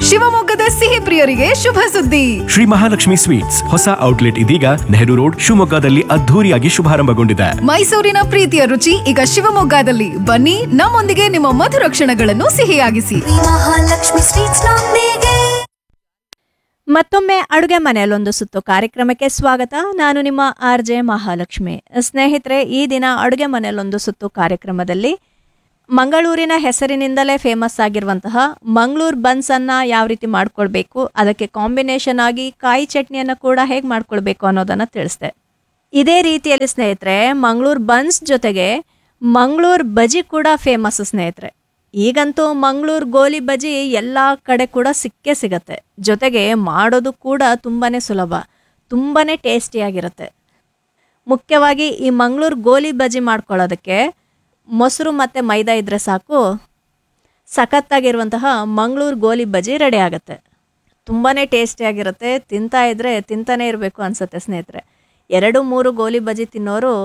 ಶಿವಮೊಗ್ಗದ ಸಿಹಿ ಪ್ರಿಯರಿಗೆ ಶುಭ ಸುದ್ದಿ ಶ್ರೀ ಮಹಾಲಕ್ಷ್ಮಿ ಸ್ವೀಟ್ಸ್ ಹೊಸ ಔಟ್ಲೆಟ್ ಇದೀಗ ನೆಹರು ರೋಡ್ ಶಿವಮೊಗ್ಗದಲ್ಲಿ ಅದ್ಧೂರಿಯಾಗಿ ಶುಭಾರಂಭಗೊಂಡಿದೆ ಮೈಸೂರಿನ ಪ್ರೀತಿಯ ರುಚಿ ಈಗ ಶಿವಮೊಗ್ಗದಲ್ಲಿ ಬನ್ನಿ ನಮ್ಮೊಂದಿಗೆ ನಿಮ್ಮ ಮಧುರ ಕ್ಷಣಗಳನ್ನು ಸಿಹಿಯಾಗಿಸಿ ಮಹಾಲಕ್ಷ್ಮಿ ಸ್ವೀಟ್ಸ್ ನೊಂದಿಗೆ ಮತ್ತೊಮ್ಮೆ ಅಡುಗೆ ಮನೆಯಲ್ಲೊಂದು ಸುತ್ತು ಕಾರ್ಯಕ್ರಮಕ್ಕೆ ಸ್ವಾಗತ ನಾನು ನಿಮ್ಮ ಆರ್ ಜೆ ಮಹಾಲಕ್ಷ್ಮಿ ಸ್ನೇಹಿತರೆ ಈ ದಿನ ಅಡುಗೆ ಮನೆಯಲ್ಲೊಂದು ಸುತ್ತು ಕಾರ್ಯಕ್ರಮದಲ್ಲಿ ಮಂಗಳೂರಿನ ಹೆಸರಿನಿಂದಲೇ ಫೇಮಸ್ ಆಗಿರುವಂತಹ ಮಂಗಳೂರು ಬನ್ಸನ್ನು ಯಾವ ರೀತಿ ಮಾಡ್ಕೊಳ್ಬೇಕು ಅದಕ್ಕೆ ಕಾಂಬಿನೇಷನ್ ಆಗಿ ಕಾಯಿ ಚಟ್ನಿಯನ್ನು ಕೂಡ ಹೇಗೆ ಮಾಡ್ಕೊಳ್ಬೇಕು ಅನ್ನೋದನ್ನು ತಿಳಿಸ್ದೆ ಇದೇ ರೀತಿಯಲ್ಲಿ ಸ್ನೇಹಿತರೆ ಮಂಗಳೂರು ಬನ್ಸ್ ಜೊತೆಗೆ ಮಂಗಳೂರು ಬಜಿ ಕೂಡ ಫೇಮಸ್ ಸ್ನೇಹಿತರೆ ಈಗಂತೂ ಮಂಗಳೂರು ಗೋಲಿ ಬಜಿ ಎಲ್ಲ ಕಡೆ ಕೂಡ ಸಿಕ್ಕೇ ಸಿಗತ್ತೆ ಜೊತೆಗೆ ಮಾಡೋದು ಕೂಡ ತುಂಬಾ ಸುಲಭ ತುಂಬಾ ಟೇಸ್ಟಿಯಾಗಿರುತ್ತೆ ಮುಖ್ಯವಾಗಿ ಈ ಮಂಗಳೂರು ಗೋಲಿ ಬಜಿ ಮಾಡ್ಕೊಳ್ಳೋದಕ್ಕೆ ಮೊಸರು ಮತ್ತು ಮೈದಾ ಇದ್ದರೆ ಸಾಕು ಸಖತ್ತಾಗಿರುವಂತಹ ಮಂಗಳೂರು ಗೋಲಿ ಬಜಿ ರೆಡಿ ಆಗುತ್ತೆ ತುಂಬಾ ಟೇಸ್ಟಿಯಾಗಿರುತ್ತೆ ತಿಂತಾ ಇದ್ದರೆ ತಿಂತಾನೇ ಇರಬೇಕು ಅನಿಸುತ್ತೆ ಸ್ನೇಹಿತರೆ ಎರಡು ಮೂರು ಗೋಲಿ ಬಜಿ ತಿನ್ನೋರು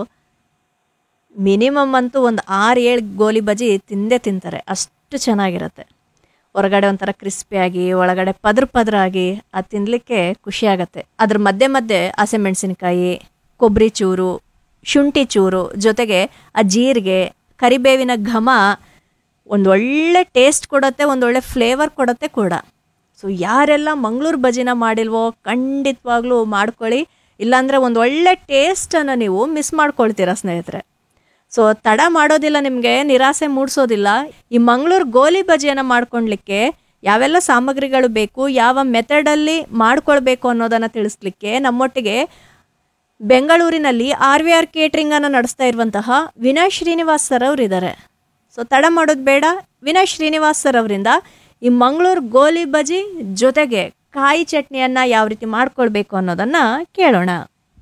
ಮಿನಿಮಮ್ ಅಂತೂ ಒಂದು ಆರು ಏಳು ಗೋಲಿ ಬಜಿ ತಿಂದೇ ತಿಂತಾರೆ ಅಷ್ಟು ಚೆನ್ನಾಗಿರುತ್ತೆ ಹೊರಗಡೆ ಒಂಥರ ಕ್ರಿಸ್ಪಿಯಾಗಿ ಒಳಗಡೆ ಪದ್ರ ಪದ್ರ ಆಗಿ ಅದು ತಿನ್ನಲಿಕ್ಕೆ ಖುಷಿಯಾಗತ್ತೆ ಅದ್ರ ಮಧ್ಯೆ ಮಧ್ಯೆ ಹಸಿಮೆಣಸಿನ್ಕಾಯಿ ಕೊಬ್ಬರಿ ಚೂರು ಶುಂಠಿ ಚೂರು ಜೊತೆಗೆ ಆ ಜೀರಿಗೆ ಕರಿಬೇವಿನ ಘಮ ಒಂದೊಳ್ಳೆ ಟೇಸ್ಟ್ ಕೊಡುತ್ತೆ ಒಂದೊಳ್ಳೆ ಫ್ಲೇವರ್ ಕೊಡುತ್ತೆ ಕೂಡ ಸೊ ಯಾರೆಲ್ಲ ಮಂಗಳೂರು ಬಜಿನ ಮಾಡಿಲ್ವೋ ಖಂಡಿತವಾಗ್ಲೂ ಮಾಡ್ಕೊಳ್ಳಿ ಇಲ್ಲಾಂದರೆ ಒಂದು ಒಳ್ಳೆ ಟೇಸ್ಟನ್ನು ನೀವು ಮಿಸ್ ಮಾಡ್ಕೊಳ್ತೀರಾ ಸ್ನೇಹಿತರೆ ಸೊ ತಡ ಮಾಡೋದಿಲ್ಲ ನಿಮಗೆ ನಿರಾಸೆ ಮೂಡಿಸೋದಿಲ್ಲ ಈ ಮಂಗಳೂರು ಗೋಲಿ ಬಜಿಯನ್ನು ಮಾಡ್ಕೊಳ್ಲಿಕ್ಕೆ ಯಾವೆಲ್ಲ ಸಾಮಗ್ರಿಗಳು ಬೇಕು ಯಾವ ಮೆಥಡಲ್ಲಿ ಮಾಡ್ಕೊಳ್ಬೇಕು ಅನ್ನೋದನ್ನು ತಿಳಿಸ್ಲಿಕ್ಕೆ ನಮ್ಮೊಟ್ಟಿಗೆ ಬೆಂಗಳೂರಿನಲ್ಲಿ ಆರ್ ವಿ ಆರ್ ಕೇಟ್ರಿಂಗನ್ನು ನಡೆಸ್ತಾ ಇರುವಂತಹ ವಿನಯ್ ಶ್ರೀನಿವಾಸ್ ಸರ್ ಅವರು ಇದ್ದಾರೆ ಸೊ ತಡ ಮಾಡೋದು ಬೇಡ ವಿನಯ್ ಶ್ರೀನಿವಾಸ್ ಸರ್ ಅವರಿಂದ ಈ ಮಂಗಳೂರು ಗೋಲಿ ಬಜಿ ಜೊತೆಗೆ ಕಾಯಿ ಚಟ್ನಿಯನ್ನು ಯಾವ ರೀತಿ ಮಾಡ್ಕೊಳ್ಬೇಕು ಅನ್ನೋದನ್ನು ಕೇಳೋಣ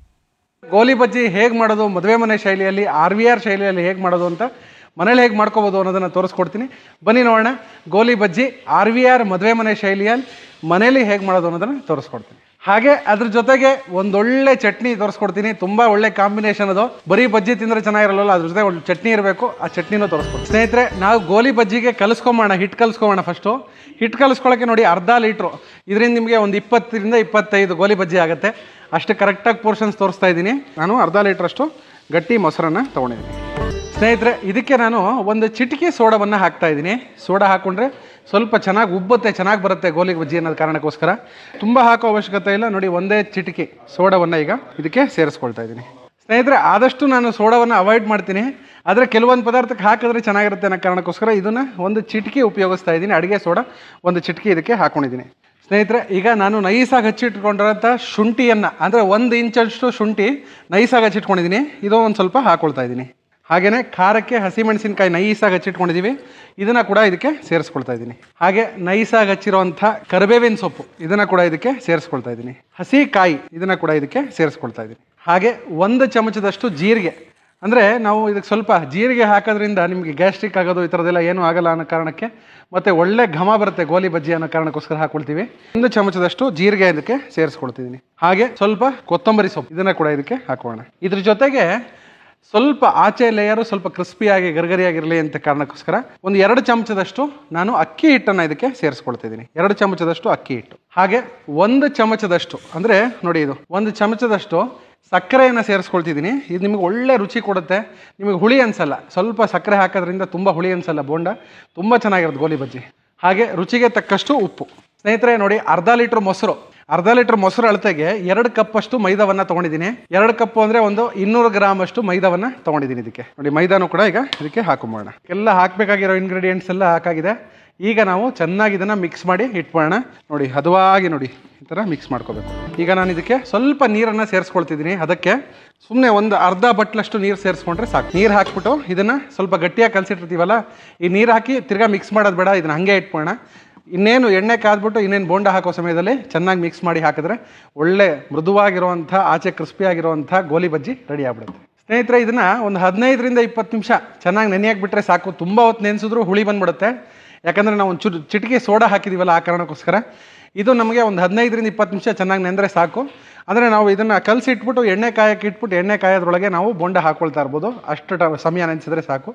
ಗೋಲಿ ಬಜ್ಜಿ ಹೇಗೆ ಮಾಡೋದು ಮದುವೆ ಮನೆ ಶೈಲಿಯಲ್ಲಿ ಆರ್ ವಿ ಆರ್ ಶೈಲಿಯಲ್ಲಿ ಹೇಗೆ ಮಾಡೋದು ಅಂತ ಮನೇಲಿ ಹೇಗೆ ಮಾಡ್ಕೋಬೋದು ಅನ್ನೋದನ್ನು ತೋರಿಸ್ಕೊಡ್ತೀನಿ ಬನ್ನಿ ನೋಡೋಣ ಗೋಲಿ ಬಜ್ಜಿ ಆರ್ ವಿ ಆರ್ ಮದುವೆ ಮನೆ ಶೈಲಿಯಲ್ಲಿ ಮನೇಲಿ ಹೇಗೆ ಮಾಡೋದು ಅನ್ನೋದನ್ನು ತೋರಿಸ್ಕೊಡ್ತೀನಿ ಹಾಗೆ ಅದ್ರ ಜೊತೆಗೆ ಒಂದೊಳ್ಳೆ ಚಟ್ನಿ ತೋರಿಸ್ಕೊಡ್ತೀನಿ ತುಂಬ ಒಳ್ಳೆ ಕಾಂಬಿನೇಷನ್ ಅದು ಬರೀ ಬಜ್ಜಿ ತಿಂದರೆ ಚೆನ್ನಾಗಿರಲ್ಲ ಅದ್ರ ಜೊತೆ ಒಂದು ಚಟ್ನಿ ಇರಬೇಕು ಆ ಚಟ್ನಿನೂ ತೋರಿಸ್ಕೊಡ್ತೀನಿ ಸ್ನೇಹಿತರೆ ನಾವು ಗೋಲಿ ಬಜ್ಜಿಗೆ ಕಲಿಸ್ಕೊಂಬೋಣ ಹಿಟ್ಟು ಕಲಿಸ್ಕೊಂಬೋಣ ಫಸ್ಟು ಹಿಟ್ಟು ಕಲಿಸ್ಕೊಳ್ಳೋಕೆ ನೋಡಿ ಅರ್ಧ ಲೀಟ್ರು ಇದರಿಂದ ನಿಮಗೆ ಒಂದು ಇಪ್ಪತ್ತರಿಂದ ಇಪ್ಪತ್ತೈದು ಗೋಲಿ ಬಜ್ಜಿ ಆಗುತ್ತೆ ಅಷ್ಟು ಕರೆಕ್ಟಾಗಿ ಪೋರ್ಷನ್ಸ್ ತೋರಿಸ್ತಾ ಇದ್ದೀನಿ ನಾನು ಅರ್ಧ ಲೀಟ್ರಷ್ಟು ಗಟ್ಟಿ ಮೊಸರನ್ನು ತೊಗೊಂಡಿದ್ದೀನಿ ಸ್ನೇಹಿತರೆ ಇದಕ್ಕೆ ನಾನು ಒಂದು ಚಿಟಿಕೆ ಸೋಡವನ್ನು ಹಾಕ್ತಾ ಇದ್ದೀನಿ ಸೋಡಾ ಹಾಕ್ಕೊಂಡ್ರೆ ಸ್ವಲ್ಪ ಚೆನ್ನಾಗಿ ಉಬ್ಬುತ್ತೆ ಚೆನ್ನಾಗಿ ಬರುತ್ತೆ ಗೋಲಿ ಬಜ್ಜಿ ಅನ್ನೋದು ಕಾರಣಕ್ಕೋಸ್ಕರ ತುಂಬ ಹಾಕೋ ಅವಶ್ಯಕತೆ ಇಲ್ಲ ನೋಡಿ ಒಂದೇ ಚಿಟಿಕೆ ಸೋಡವನ್ನು ಈಗ ಇದಕ್ಕೆ ಸೇರಿಸ್ಕೊಳ್ತಾ ಇದ್ದೀನಿ ಸ್ನೇಹಿತರೆ ಆದಷ್ಟು ನಾನು ಸೋಡಾವನ್ನು ಅವಾಯ್ಡ್ ಮಾಡ್ತೀನಿ ಆದರೆ ಕೆಲವೊಂದು ಪದಾರ್ಥಕ್ಕೆ ಹಾಕಿದ್ರೆ ಚೆನ್ನಾಗಿರುತ್ತೆ ಅನ್ನೋ ಕಾರಣಕ್ಕೋಸ್ಕರ ಇದನ್ನು ಒಂದು ಚಿಟಿಕೆ ಉಪಯೋಗಿಸ್ತಾ ಇದ್ದೀನಿ ಅಡುಗೆ ಸೋಡಾ ಒಂದು ಚಿಟಿಕೆ ಇದಕ್ಕೆ ಹಾಕ್ಕೊಂಡಿದ್ದೀನಿ ಸ್ನೇಹಿತರೆ ಈಗ ನಾನು ನೈಸಾಗಿ ಹಚ್ಚಿಟ್ಕೊಂಡಿರೋಂಥ ಶುಂಠಿಯನ್ನು ಅಂದರೆ ಒಂದು ಇಂಚಷ್ಟು ಶುಂಠಿ ನೈಸಾಗಿ ಹಚ್ಚಿಟ್ಕೊಂಡಿದ್ದೀನಿ ಇದು ಒಂದು ಸ್ವಲ್ಪ ಹಾಕ್ಕೊಳ್ತಾ ಇದ್ದೀನಿ ಹಾಗೆಯೇ ಖಾರಕ್ಕೆ ಹಸಿಮೆಣಸಿನ್ಕಾಯಿ ನೈಸಾಗಿ ಹಚ್ಚಿಟ್ಕೊಂಡಿದ್ದೀವಿ ಇದನ್ನು ಕೂಡ ಇದಕ್ಕೆ ಸೇರಿಸ್ಕೊಳ್ತಾ ಇದ್ದೀನಿ ಹಾಗೆ ನೈಸಾಗಿ ಹಚ್ಚಿರುವಂಥ ಕರಿಬೇವಿನ ಸೊಪ್ಪು ಇದನ್ನು ಕೂಡ ಇದಕ್ಕೆ ಸೇರಿಸ್ಕೊಳ್ತಾ ಇದ್ದೀನಿ ಹಸಿ ಕಾಯಿ ಇದನ್ನು ಕೂಡ ಇದಕ್ಕೆ ಸೇರಿಸ್ಕೊಳ್ತಾ ಇದ್ದೀನಿ ಹಾಗೆ ಒಂದು ಚಮಚದಷ್ಟು ಜೀರಿಗೆ ಅಂದರೆ ನಾವು ಇದಕ್ಕೆ ಸ್ವಲ್ಪ ಜೀರಿಗೆ ಹಾಕೋದ್ರಿಂದ ನಿಮಗೆ ಗ್ಯಾಸ್ಟ್ರಿಕ್ ಆಗೋದು ಈ ಥರದ್ದೆಲ್ಲ ಏನೂ ಆಗಲ್ಲ ಅನ್ನೋ ಕಾರಣಕ್ಕೆ ಮತ್ತು ಒಳ್ಳೆ ಘಮ ಬರುತ್ತೆ ಗೋಲಿ ಬಜ್ಜಿ ಅನ್ನೋ ಕಾರಣಕ್ಕೋಸ್ಕರ ಹಾಕೊಳ್ತೀವಿ ಒಂದು ಚಮಚದಷ್ಟು ಜೀರಿಗೆ ಇದಕ್ಕೆ ಸೇರಿಸ್ಕೊಳ್ತಿದ್ದೀನಿ ಹಾಗೆ ಸ್ವಲ್ಪ ಕೊತ್ತಂಬರಿ ಸೊಪ್ಪು ಇದನ್ನು ಕೂಡ ಇದಕ್ಕೆ ಹಾಕೋಣ ಇದ್ರ ಜೊತೆಗೆ ಸ್ವಲ್ಪ ಆಚೆ ಲೇಯರು ಸ್ವಲ್ಪ ಕ್ರಿಸ್ಪಿಯಾಗಿ ಗರ್ಗರಿಯಾಗಿರಲಿ ಅಂತ ಕಾರಣಕ್ಕೋಸ್ಕರ ಒಂದು ಎರಡು ಚಮಚದಷ್ಟು ನಾನು ಅಕ್ಕಿ ಹಿಟ್ಟನ್ನು ಇದಕ್ಕೆ ಸೇರಿಸ್ಕೊಳ್ತಿದ್ದೀನಿ ಎರಡು ಚಮಚದಷ್ಟು ಅಕ್ಕಿ ಹಿಟ್ಟು ಹಾಗೆ ಒಂದು ಚಮಚದಷ್ಟು ಅಂದರೆ ನೋಡಿ ಇದು ಒಂದು ಚಮಚದಷ್ಟು ಸಕ್ಕರೆಯನ್ನು ಸೇರಿಸ್ಕೊಳ್ತಿದ್ದೀನಿ ಇದು ನಿಮಗೆ ಒಳ್ಳೆ ರುಚಿ ಕೊಡುತ್ತೆ ನಿಮಗೆ ಹುಳಿ ಅನ್ಸಲ್ಲ ಸ್ವಲ್ಪ ಸಕ್ಕರೆ ಹಾಕೋದ್ರಿಂದ ತುಂಬ ಹುಳಿ ಅನ್ಸಲ್ಲ ಬೋಂಡ ತುಂಬ ಚೆನ್ನಾಗಿರುತ್ತೆ ಗೋಲಿ ಬಜ್ಜಿ ಹಾಗೆ ರುಚಿಗೆ ತಕ್ಕಷ್ಟು ಉಪ್ಪು ಸ್ನೇಹಿತರೆ ನೋಡಿ ಅರ್ಧ ಲೀಟ್ರ್ ಮೊಸರು ಅರ್ಧ ಲೀಟ್ರ್ ಮೊಸರು ಅಳತೆಗೆ ಎರಡು ಕಪ್ ಅಷ್ಟು ಮೈದಾವನ್ನು ತೊಗೊಂಡಿದ್ದೀನಿ ಎರಡು ಕಪ್ ಅಂದರೆ ಒಂದು ಇನ್ನೂರು ಗ್ರಾಮ್ ಅಷ್ಟು ಮೈದಾವನ್ನು ತೊಗೊಂಡಿದ್ದೀನಿ ಇದಕ್ಕೆ ನೋಡಿ ಮೈದಾನು ಕೂಡ ಈಗ ಇದಕ್ಕೆ ಹಾಕೊಂಬೋಣ ಎಲ್ಲ ಹಾಕಬೇಕಾಗಿರೋ ಇಂಗ್ರೀಡಿಯೆಂಟ್ಸ್ ಎಲ್ಲ ಹಾಕಾಗಿದೆ ಈಗ ನಾವು ಚೆನ್ನಾಗಿ ಇದನ್ನು ಮಿಕ್ಸ್ ಮಾಡಿ ಇಟ್ಬೋಣ ನೋಡಿ ಹದವಾಗಿ ನೋಡಿ ಈ ಥರ ಮಿಕ್ಸ್ ಮಾಡ್ಕೋಬೇಕು ಈಗ ನಾನು ಇದಕ್ಕೆ ಸ್ವಲ್ಪ ನೀರನ್ನು ಸೇರಿಸ್ಕೊಳ್ತಿದ್ದೀನಿ ಅದಕ್ಕೆ ಸುಮ್ಮನೆ ಒಂದು ಅರ್ಧ ಬಟ್ಲಷ್ಟು ನೀರು ಸೇರಿಸ್ಕೊಂಡ್ರೆ ಸಾಕು ನೀರು ಹಾಕ್ಬಿಟ್ಟು ಇದನ್ನು ಸ್ವಲ್ಪ ಗಟ್ಟಿಯಾಗಿ ಕಲಸಿಟ್ಟಿರ್ತೀವಲ್ಲ ಈ ನೀರು ಹಾಕಿ ತಿರ್ಗಾ ಮಿಕ್ಸ್ ಮಾಡೋದು ಬೇಡ ಇದನ್ನು ಹಾಗೆ ಇಟ್ಬೋಣ ಇನ್ನೇನು ಎಣ್ಣೆ ಕಾದ್ಬಿಟ್ಟು ಇನ್ನೇನು ಬೋಂಡ ಹಾಕೋ ಸಮಯದಲ್ಲಿ ಚೆನ್ನಾಗಿ ಮಿಕ್ಸ್ ಮಾಡಿ ಹಾಕಿದ್ರೆ ಒಳ್ಳೆ ಮೃದುವಾಗಿರುವಂಥ ಆಚೆ ಕ್ರಿಸ್ಪಿ ಆಗಿರುವಂಥ ಗೋಲಿ ಬಜ್ಜಿ ರೆಡಿ ಆಗ್ಬಿಡುತ್ತೆ ಸ್ನೇಹಿತರೆ ಇದನ್ನು ಒಂದು ಹದಿನೈದರಿಂದ ಇಪ್ಪತ್ತು ನಿಮಿಷ ಚೆನ್ನಾಗಿ ನೆನೆಯಾಗಿ ಬಿಟ್ಟರೆ ಸಾಕು ತುಂಬ ಹೊತ್ತು ನೆನೆಸಿದ್ರು ಹುಳಿ ಬಂದ್ಬಿಡುತ್ತೆ ಯಾಕಂದರೆ ನಾವು ಒಂದು ಚು ಚಿಟಿಕೆ ಸೋಡಾ ಹಾಕಿದ್ದೀವಲ್ಲ ಆ ಕಾರಣಕ್ಕೋಸ್ಕರ ಇದು ನಮಗೆ ಒಂದು ಹದಿನೈದರಿಂದ ಇಪ್ಪತ್ತು ನಿಮಿಷ ಚೆನ್ನಾಗಿ ನೆಂದರೆ ಸಾಕು ಅಂದರೆ ನಾವು ಇದನ್ನು ಕಲಸಿ ಇಟ್ಬಿಟ್ಟು ಎಣ್ಣೆ ಕಾಯಕ್ಕೆ ಇಟ್ಬಿಟ್ಟು ಎಣ್ಣೆ ಕಾಯೋದ್ರೊಳಗೆ ನಾವು ಬೊಂಡ ಹಾಕ್ಕೊಳ್ತಾ ಇರ್ಬೋದು ಅಷ್ಟು ಟ ಸಮಯ ನೆನೆಸಿದ್ರೆ ಸಾಕು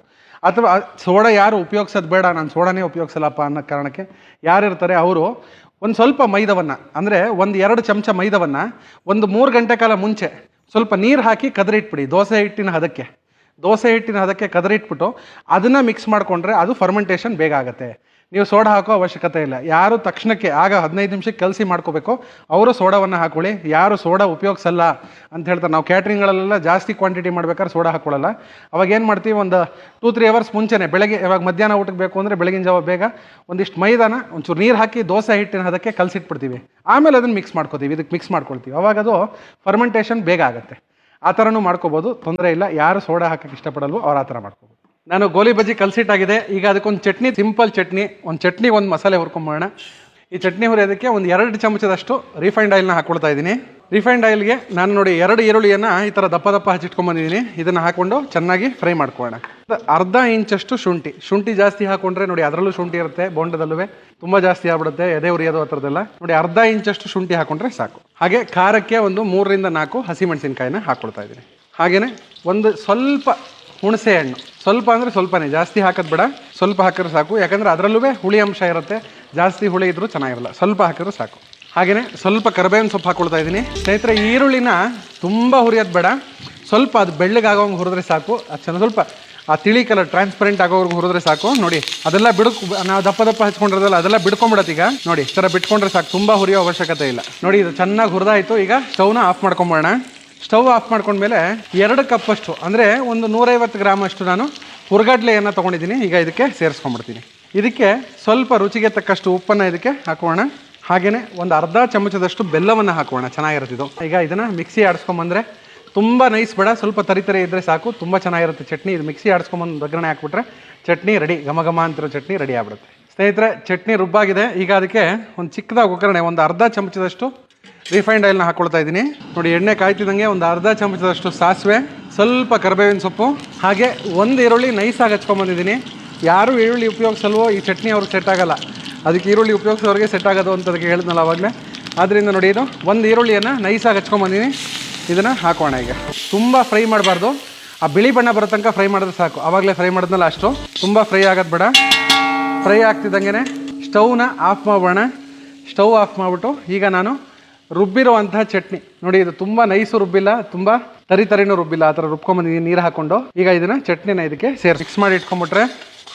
ಅಥವಾ ಸೋಡಾ ಯಾರು ಉಪಯೋಗಿಸೋದು ಬೇಡ ನಾನು ಸೋಡಾನೇ ಉಪಯೋಗಿಸಲ್ಲಪ್ಪ ಅನ್ನೋ ಕಾರಣಕ್ಕೆ ಯಾರಿರ್ತಾರೆ ಅವರು ಒಂದು ಸ್ವಲ್ಪ ಮೈದವನ್ನು ಅಂದರೆ ಒಂದು ಎರಡು ಚಮಚ ಮೈದವನ್ನು ಒಂದು ಮೂರು ಗಂಟೆ ಕಾಲ ಮುಂಚೆ ಸ್ವಲ್ಪ ನೀರು ಹಾಕಿ ಕದರಿಟ್ಬಿಡಿ ದೋಸೆ ಹಿಟ್ಟಿನ ಹದಕ್ಕೆ ದೋಸೆ ಹಿಟ್ಟಿನ ಹದಕ್ಕೆ ಕದರಿಟ್ಬಿಟ್ಟು ಅದನ್ನು ಮಿಕ್ಸ್ ಮಾಡಿಕೊಂಡ್ರೆ ಅದು ಫರ್ಮೆಂಟೇಷನ್ ಬೇಗ ಆಗುತ್ತೆ ನೀವು ಸೋಡಾ ಹಾಕೋ ಅವಶ್ಯಕತೆ ಇಲ್ಲ ಯಾರು ತಕ್ಷಣಕ್ಕೆ ಆಗ ಹದಿನೈದು ನಿಮಿಷಕ್ಕೆ ಕಲಸಿ ಮಾಡ್ಕೋಬೇಕು ಅವರು ಸೋಡಾವನ್ನು ಹಾಕೊಳ್ಳಿ ಯಾರು ಸೋಡಾ ಉಪಯೋಗಿಸಲ್ಲ ಅಂತ ಹೇಳ್ತಾರೆ ನಾವು ಕ್ಯಾಟ್ರಿಂಗ್ಗಳಲ್ಲೆಲ್ಲ ಜಾಸ್ತಿ ಕ್ವಾಂಟಿಟಿ ಮಾಡ್ಬೇಕಾದ್ರೆ ಸೋಡಾ ಹಾಕೊಳ್ಳಲ್ಲ ಅವಾಗ ಏನು ಮಾಡ್ತೀವಿ ಒಂದು ಟೂ ತ್ರೀ ಅವರ್ಸ್ ಮುಂಚೆನೆ ಬೆಳಗ್ಗೆ ಇವಾಗ ಮಧ್ಯಾಹ್ನ ಊಟಕ್ಕೆ ಬೇಕು ಅಂದರೆ ಬೆಳಗಿನ ಜಾವ ಬೇಗ ಒಂದಿಷ್ಟು ಮೈದಾನ ಒಂಚೂರು ನೀರು ಹಾಕಿ ದೋಸೆ ಹಿಟ್ಟಿನ ಹದಕ್ಕೆ ಕಲಸಿಟ್ಬಿಡ್ತೀವಿ ಆಮೇಲೆ ಅದನ್ನು ಮಿಕ್ಸ್ ಮಾಡ್ಕೋತೀವಿ ಇದಕ್ಕೆ ಮಿಕ್ಸ್ ಮಾಡ್ಕೊಳ್ತೀವಿ ಅವಾಗ ಅದು ಫರ್ಮೆಂಟೇಷನ್ ಬೇಗ ಆಗುತ್ತೆ ಆ ಥರನೂ ಮಾಡ್ಕೋಬೋದು ತೊಂದರೆ ಇಲ್ಲ ಯಾರು ಸೋಡಾ ಹಾಕಕ್ಕೆ ಇಷ್ಟಪಡಲ್ವೋ ಅವ್ರು ಆ ಥರ ಮಾಡ್ಕೋಬೋದು ನಾನು ಗೋಲಿ ಬಜ್ಜಿ ಕಲಸಿಟ್ಟಾಗಿದೆ ಈಗ ಅದಕ್ಕೊಂದು ಚಟ್ನಿ ಸಿಂಪಲ್ ಚಟ್ನಿ ಒಂದು ಚಟ್ನಿ ಒಂದು ಮಸಾಲೆ ಹುರ್ಕೊಂಬೋಣ ಈ ಚಟ್ನಿ ಹುರಿಯೋದಕ್ಕೆ ಒಂದು ಎರಡು ಚಮಚದಷ್ಟು ರಿಫೈಂಡ್ ಆಯಿಲ್ನ ಹಾಕ್ಕೊಳ್ತಾ ಇದ್ದೀನಿ ರಿಫೈಂಡ್ ಆಯಿಲ್ಗೆ ನಾನು ನೋಡಿ ಎರಡು ಈರುಳ್ಳಿಯನ್ನು ಈ ಥರ ದಪ್ಪ ದಪ್ಪ ಹಚ್ಚಿಟ್ಕೊಂಬಂದಿದ್ದೀನಿ ಇದನ್ನು ಹಾಕ್ಕೊಂಡು ಚೆನ್ನಾಗಿ ಫ್ರೈ ಮಾಡ್ಕೊಳ್ಳೋಣ ಅರ್ಧ ಇಂಚಷ್ಟು ಶುಂಠಿ ಶುಂಠಿ ಜಾಸ್ತಿ ಹಾಕೊಂಡ್ರೆ ನೋಡಿ ಅದರಲ್ಲೂ ಶುಂಠಿ ಇರುತ್ತೆ ಬೋಂಡದಲ್ಲೂ ತುಂಬ ಜಾಸ್ತಿ ಆಗ್ಬಿಡುತ್ತೆ ಎದೆ ಉರಿಯೋದು ಆ ಥರದ್ದೆಲ್ಲ ನೋಡಿ ಅರ್ಧ ಇಂಚಷ್ಟು ಶುಂಠಿ ಹಾಕೊಂಡ್ರೆ ಸಾಕು ಹಾಗೆ ಖಾರಕ್ಕೆ ಒಂದು ಮೂರರಿಂದ ನಾಲ್ಕು ಹಸಿಮೆಣಸಿನ್ಕಾಯಿನ ಹಾಕ್ಕೊಳ್ತಾ ಇದ್ದೀನಿ ಹಾಗೆಯೇ ಒಂದು ಸ್ವಲ್ಪ ಹುಣಸೆ ಹಣ್ಣು ಸ್ವಲ್ಪ ಅಂದರೆ ಸ್ವಲ್ಪನೇ ಜಾಸ್ತಿ ಹಾಕೋದು ಬೇಡ ಸ್ವಲ್ಪ ಹಾಕಿದ್ರೆ ಸಾಕು ಯಾಕಂದರೆ ಅದರಲ್ಲೂ ಹುಳಿ ಅಂಶ ಇರುತ್ತೆ ಜಾಸ್ತಿ ಹುಳಿ ಇದ್ರೂ ಚೆನ್ನಾಗಿರಲ್ಲ ಸ್ವಲ್ಪ ಹಾಕಿದ್ರೆ ಸಾಕು ಹಾಗೆಯೇ ಸ್ವಲ್ಪ ಕರಿಬೇವಿನ ಸೊಪ್ಪು ಹಾಕ್ಕೊಳ್ತಾ ಇದ್ದೀನಿ ಸ್ನೇಹಿತರೆ ಈರುಳ್ಳಿನ ತುಂಬ ಹುರಿಯೋದು ಬೇಡ ಸ್ವಲ್ಪ ಅದು ಬೆಳ್ಳಗಾಗೋಂಗೆ ಹುರಿದ್ರೆ ಸಾಕು ಅದು ಚೆನ್ನಾಗಿ ಸ್ವಲ್ಪ ಆ ತಿಳಿ ಕಲರ್ ಟ್ರಾನ್ಸ್ಪರೆಂಟ್ ಆಗೋವರೆಗೂ ಹುರಿದ್ರೆ ಸಾಕು ನೋಡಿ ಅದೆಲ್ಲ ಬಿಡುಕ್ ನಾವು ದಪ್ಪ ದಪ್ಪ ಹಚ್ಕೊಂಡಿರೋದಲ್ಲ ಅದೆಲ್ಲ ಬಿಡ್ಕೊಂಬಿಡತ್ತೆ ಈಗ ನೋಡಿ ಈ ಥರ ಬಿಟ್ಕೊಂಡ್ರೆ ಸಾಕು ತುಂಬ ಹುರಿಯೋ ಅವಶ್ಯಕತೆ ಇಲ್ಲ ನೋಡಿ ಇದು ಚೆನ್ನಾಗಿ ಹುರಿದಾಯಿತು ಈಗ ಸ್ಟವ್ನ ಆಫ್ ಮಾಡ್ಕೊಂಬೋಣ ಸ್ಟವ್ ಆಫ್ ಮಾಡ್ಕೊಂಡ್ಮೇಲೆ ಎರಡು ಕಪ್ಪಷ್ಟು ಅಂದರೆ ಒಂದು ನೂರೈವತ್ತು ಗ್ರಾಮ್ ಅಷ್ಟು ನಾನು ಹುರ್ಗಡ್ಲೆಯನ್ನು ತೊಗೊಂಡಿದ್ದೀನಿ ಈಗ ಇದಕ್ಕೆ ಸೇರಿಸ್ಕೊಂಡ್ಬಿಡ್ತೀನಿ ಇದಕ್ಕೆ ಸ್ವಲ್ಪ ರುಚಿಗೆ ತಕ್ಕಷ್ಟು ಉಪ್ಪನ್ನು ಇದಕ್ಕೆ ಹಾಕೋಣ ಹಾಗೆಯೇ ಒಂದು ಅರ್ಧ ಚಮಚದಷ್ಟು ಬೆಲ್ಲವನ್ನು ಹಾಕೋಣ ಚೆನ್ನಾಗಿರುತ್ತೆ ಇದು ಈಗ ಇದನ್ನು ಮಿಕ್ಸಿ ಆಡಿಸ್ಕೊಂಬಂದ್ರೆ ತುಂಬ ನೈಸ್ ಬೇಡ ಸ್ವಲ್ಪ ತರಿ ತರಿ ಇದ್ದರೆ ಸಾಕು ತುಂಬ ಚೆನ್ನಾಗಿರುತ್ತೆ ಚಟ್ನಿ ಇದು ಮಿಕ್ಸಿ ಆಡಿಸ್ಕೊಂಬಂದು ಒಗ್ಗರಣೆ ಹಾಕ್ಬಿಟ್ರೆ ಚಟ್ನಿ ರೆಡಿ ಘಮ ಘಮ ಅಂತಿರೋ ಚಟ್ನಿ ರೆಡಿ ಆಗ್ಬಿಡುತ್ತೆ ಸ್ನೇಹಿತರೆ ಚಟ್ನಿ ರುಬ್ಬಾಗಿದೆ ಈಗ ಅದಕ್ಕೆ ಒಂದು ಚಿಕ್ಕದಾಗಿ ಒಗ್ಗರಣೆ ಒಂದು ಅರ್ಧ ಚಮಚದಷ್ಟು ರಿಫೈಂಡ್ ಆಯಿಲ್ನ ಹಾಕ್ಕೊಳ್ತಾ ಇದ್ದೀನಿ ನೋಡಿ ಎಣ್ಣೆ ಕಾಯ್ತಿದ್ದಂಗೆ ಒಂದು ಅರ್ಧ ಚಮಚದಷ್ಟು ಸಾಸಿವೆ ಸ್ವಲ್ಪ ಕರಿಬೇವಿನ ಸೊಪ್ಪು ಹಾಗೆ ಒಂದು ಈರುಳ್ಳಿ ನೈಸಾಗಿ ಹಚ್ಕೊಂಬಂದಿದ್ದೀನಿ ಯಾರು ಈರುಳ್ಳಿ ಉಪಯೋಗಿಸಲ್ವೋ ಈ ಚಟ್ನಿ ಅವ್ರಿಗೆ ಸೆಟ್ ಆಗಲ್ಲ ಅದಕ್ಕೆ ಈರುಳ್ಳಿ ಉಪಯೋಗಿಸೋರಿಗೆ ಸೆಟ್ ಆಗೋದು ಅಂತ ಅದಕ್ಕೆ ಹೇಳಿದ್ನಲ್ಲ ಅವಾಗಲೇ ಆದ್ದರಿಂದ ನೋಡಿ ಇದು ಒಂದು ಈರುಳ್ಳಿಯನ್ನು ನೈಸಾಗಿ ಹಚ್ಕೊಂಬಂದಿನಿ ಇದನ್ನು ಹಾಕೋಣ ಈಗ ತುಂಬ ಫ್ರೈ ಮಾಡಬಾರ್ದು ಆ ಬಿಳಿ ಬಣ್ಣ ಬರೋ ತನಕ ಫ್ರೈ ಮಾಡಿದ್ರೆ ಸಾಕು ಆವಾಗಲೇ ಫ್ರೈ ಮಾಡಿದ್ನಲ್ಲ ಅಷ್ಟು ತುಂಬ ಫ್ರೈ ಆಗೋದು ಬೇಡ ಫ್ರೈ ಆಗ್ತಿದ್ದಂಗೆ ಸ್ಟವ್ನ ಆಫ್ ಮಾಡೋಣ ಸ್ಟವ್ ಆಫ್ ಮಾಡಿಬಿಟ್ಟು ಈಗ ನಾನು ರುಬ್ಬಿರುವಂತಹ ಚಟ್ನಿ ನೋಡಿ ಇದು ತುಂಬ ನೈಸು ರುಬ್ಬಿಲ್ಲ ತುಂಬ ತರಿ ತರಿನೂ ರುಬ್ಬಿಲ್ಲ ಆ ಥರ ರುಬ್ಕೊಂಬಂದಿದ್ದೀನಿ ನೀರು ಹಾಕ್ಕೊಂಡು ಈಗ ಇದನ್ನು ಚಟ್ನಿನ ಇದಕ್ಕೆ ಸೇರಿ ಮಿಕ್ಸ್ ಮಾಡಿ ಇಟ್ಕೊಂಬಿಟ್ರೆ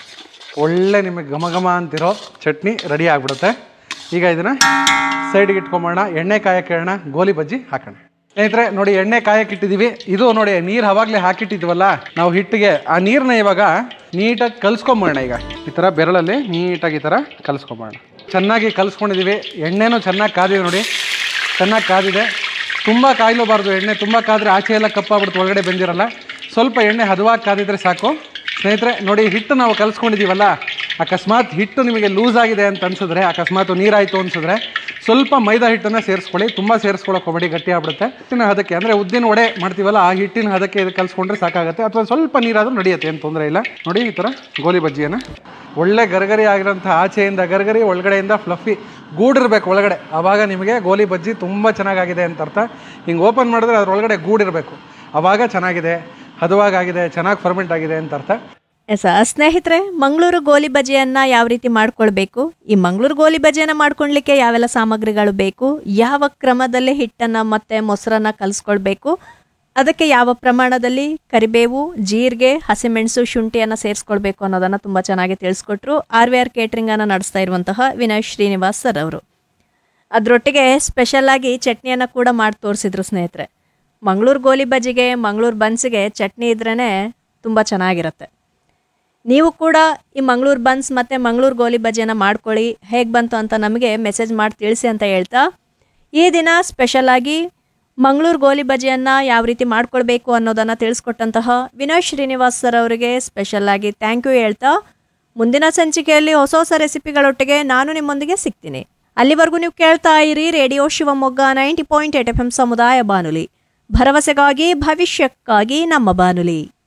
ಒಳ್ಳೆ ನಿಮಗೆ ಘಮ ಘಮ ಅಂತಿರೋ ಚಟ್ನಿ ರೆಡಿ ಆಗಿಬಿಡುತ್ತೆ ಈಗ ಇದನ್ನು ಸೈಡ್ಗೆ ಇಟ್ಕೊಂಬೋಣ ಎಣ್ಣೆ ಕಾಯಕ್ಕೆ ಇಡೋಣ ಗೋಲಿ ಬಜ್ಜಿ ಹಾಕೋಣ ಸ್ನೇಹಿತರೆ ನೋಡಿ ಎಣ್ಣೆ ಕಾಯಕ್ಕೆ ಇಟ್ಟಿದ್ದೀವಿ ಇದು ನೋಡಿ ನೀರು ಅವಾಗಲೇ ಹಾಕಿಟ್ಟಿದ್ವಲ್ಲ ನಾವು ಹಿಟ್ಟಿಗೆ ಆ ನೀರನ್ನ ಇವಾಗ ನೀಟಾಗಿ ಕಲಿಸ್ಕೊಂಬೋಣ ಈಗ ಈ ಥರ ಬೆರಳಲ್ಲಿ ನೀಟಾಗಿ ಈ ಥರ ಕಲಿಸ್ಕೊಂಬೋಣ ಚೆನ್ನಾಗಿ ಕಲಿಸ್ಕೊಂಡಿದ್ದೀವಿ ಎಣ್ಣೆನೂ ಚೆನ್ನಾಗಿ ಕಾದಿದೆ ನೋಡಿ ಚೆನ್ನಾಗಿ ಕಾದಿದೆ ತುಂಬ ಕಾಯ್ಲೂಬಾರ್ದು ಎಣ್ಣೆ ತುಂಬ ಕಾದ್ರೆ ಆಚೆ ಎಲ್ಲ ಕಪ್ಪಾಗ್ಬಿಡ್ತು ಒಳಗಡೆ ಬೆಂದಿರಲ್ಲ ಸ್ವಲ್ಪ ಎಣ್ಣೆ ಹದವಾಗಿ ಕಾದಿದ್ರೆ ಸಾಕು ಸ್ನೇಹಿತರೆ ನೋಡಿ ಹಿಟ್ಟು ನಾವು ಕಲಿಸ್ಕೊಂಡಿದ್ದೀವಲ್ಲ ಅಕಸ್ಮಾತ್ ಹಿಟ್ಟು ನಿಮಗೆ ಲೂಸ್ ಆಗಿದೆ ಅಂತ ಅನ್ಸಿದ್ರೆ ಅಕಸ್ಮಾತ್ ನೀರಾಯಿತು ಅನ್ಸಿದ್ರೆ ಸ್ವಲ್ಪ ಮೈದಾ ಹಿಟ್ಟನ್ನು ಸೇರಿಸ್ಕೊಳ್ಳಿ ತುಂಬ ಸೇರಿಸ್ಕೊಳ್ಳೋಕೆ ಹೋಗಬೇಡಿ ಗಟ್ಟಿ ಆಗ್ಬಿಡುತ್ತೆ ಹಿಟ್ಟಿನ ಹದಕ್ಕೆ ಅಂದರೆ ಉದ್ದಿನ ವಡೆ ಮಾಡ್ತೀವಲ್ಲ ಆ ಹಿಟ್ಟಿನ ಹದಕ್ಕೆ ಇದು ಕಲಿಸ್ಕೊಂಡ್ರೆ ಸಾಕಾಗುತ್ತೆ ಅಥವಾ ಸ್ವಲ್ಪ ನೀರಾದರೂ ನಡೆಯುತ್ತೆ ಏನು ತೊಂದರೆ ಇಲ್ಲ ನೋಡಿ ಈ ಥರ ಗೋಲಿ ಬಜ್ಜಿಯನ್ನು ಒಳ್ಳೆ ಗರಗರಿ ಆಗಿರೋಂಥ ಆಚೆಯಿಂದ ಗರಗರಿ ಒಳಗಡೆಯಿಂದ ಫ್ಲಫಿ ಗೂಡಿರ್ಬೇಕು ಒಳಗಡೆ ಆವಾಗ ನಿಮಗೆ ಗೋಲಿ ಬಜ್ಜಿ ತುಂಬ ಚೆನ್ನಾಗಾಗಿದೆ ಅಂತ ಅರ್ಥ ಹಿಂಗೆ ಓಪನ್ ಮಾಡಿದ್ರೆ ಅದ್ರೊಳಗಡೆ ಗೂಡಿರಬೇಕು ಆವಾಗ ಚೆನ್ನಾಗಿದೆ ಹದವಾಗಿದೆ ಚೆನ್ನಾಗಿ ಫರ್ಮೆಂಟ್ ಆಗಿದೆ ಅಂತ ಅರ್ಥ ಎಸ್ ಸ್ನೇಹಿತರೆ ಮಂಗಳೂರು ಗೋಲಿ ಬಜ್ಜಿಯನ್ನು ಯಾವ ರೀತಿ ಮಾಡ್ಕೊಳ್ಬೇಕು ಈ ಮಂಗಳೂರು ಗೋಲಿ ಬಜ್ಜಿಯನ್ನು ಮಾಡ್ಕೊಳ್ಲಿಕ್ಕೆ ಯಾವೆಲ್ಲ ಸಾಮಗ್ರಿಗಳು ಬೇಕು ಯಾವ ಕ್ರಮದಲ್ಲಿ ಹಿಟ್ಟನ್ನು ಮತ್ತು ಮೊಸರನ್ನು ಕಲಿಸ್ಕೊಳ್ಬೇಕು ಅದಕ್ಕೆ ಯಾವ ಪ್ರಮಾಣದಲ್ಲಿ ಕರಿಬೇವು ಜೀರಿಗೆ ಹಸಿಮೆಣಸು ಶುಂಠಿಯನ್ನು ಸೇರಿಸ್ಕೊಳ್ಬೇಕು ಅನ್ನೋದನ್ನು ತುಂಬ ಚೆನ್ನಾಗಿ ತಿಳಿಸ್ಕೊಟ್ರು ಆರ್ ವಿ ಆರ್ ಕೇಟ್ರಿಂಗನ್ನು ನಡೆಸ್ತಾ ಇರುವಂತಹ ವಿನಯ್ ಶ್ರೀನಿವಾಸ್ ಸರ್ ಅವರು ಅದರೊಟ್ಟಿಗೆ ಸ್ಪೆಷಲ್ಲಾಗಿ ಚಟ್ನಿಯನ್ನು ಕೂಡ ಮಾಡಿ ತೋರಿಸಿದ್ರು ಸ್ನೇಹಿತರೆ ಮಂಗಳೂರು ಗೋಲಿ ಬಜ್ಜಿಗೆ ಮಂಗಳೂರು ಬನ್ಸಿಗೆ ಚಟ್ನಿ ಇದ್ರೇ ತುಂಬ ಚೆನ್ನಾಗಿರುತ್ತೆ ನೀವು ಕೂಡ ಈ ಮಂಗಳೂರು ಬನ್ಸ್ ಮತ್ತು ಮಂಗಳೂರು ಗೋಲಿ ಬಜ್ಜಿಯನ್ನು ಮಾಡ್ಕೊಳ್ಳಿ ಹೇಗೆ ಬಂತು ಅಂತ ನಮಗೆ ಮೆಸೇಜ್ ಮಾಡಿ ತಿಳಿಸಿ ಅಂತ ಹೇಳ್ತಾ ಈ ದಿನ ಸ್ಪೆಷಲಾಗಿ ಮಂಗಳೂರು ಗೋಲಿ ಬಜ್ಜಿಯನ್ನು ಯಾವ ರೀತಿ ಮಾಡ್ಕೊಳ್ಬೇಕು ಅನ್ನೋದನ್ನು ತಿಳಿಸ್ಕೊಟ್ಟಂತಹ ವಿನೋದ್ ಶ್ರೀನಿವಾಸ್ ಸರ್ ಅವರಿಗೆ ಸ್ಪೆಷಲ್ಲಾಗಿ ಥ್ಯಾಂಕ್ ಯು ಹೇಳ್ತಾ ಮುಂದಿನ ಸಂಚಿಕೆಯಲ್ಲಿ ಹೊಸ ಹೊಸ ರೆಸಿಪಿಗಳೊಟ್ಟಿಗೆ ನಾನು ನಿಮ್ಮೊಂದಿಗೆ ಸಿಗ್ತೀನಿ ಅಲ್ಲಿವರೆಗೂ ನೀವು ಕೇಳ್ತಾ ಇರಿ radio Shivamogga ninety point eight F M ಸಮುದಾಯ ಬಾನುಲಿ ಭರವಸೆಗಾಗಿ ಭವಿಷ್ಯಕ್ಕಾಗಿ ನಮ್ಮ ಬಾನುಲಿ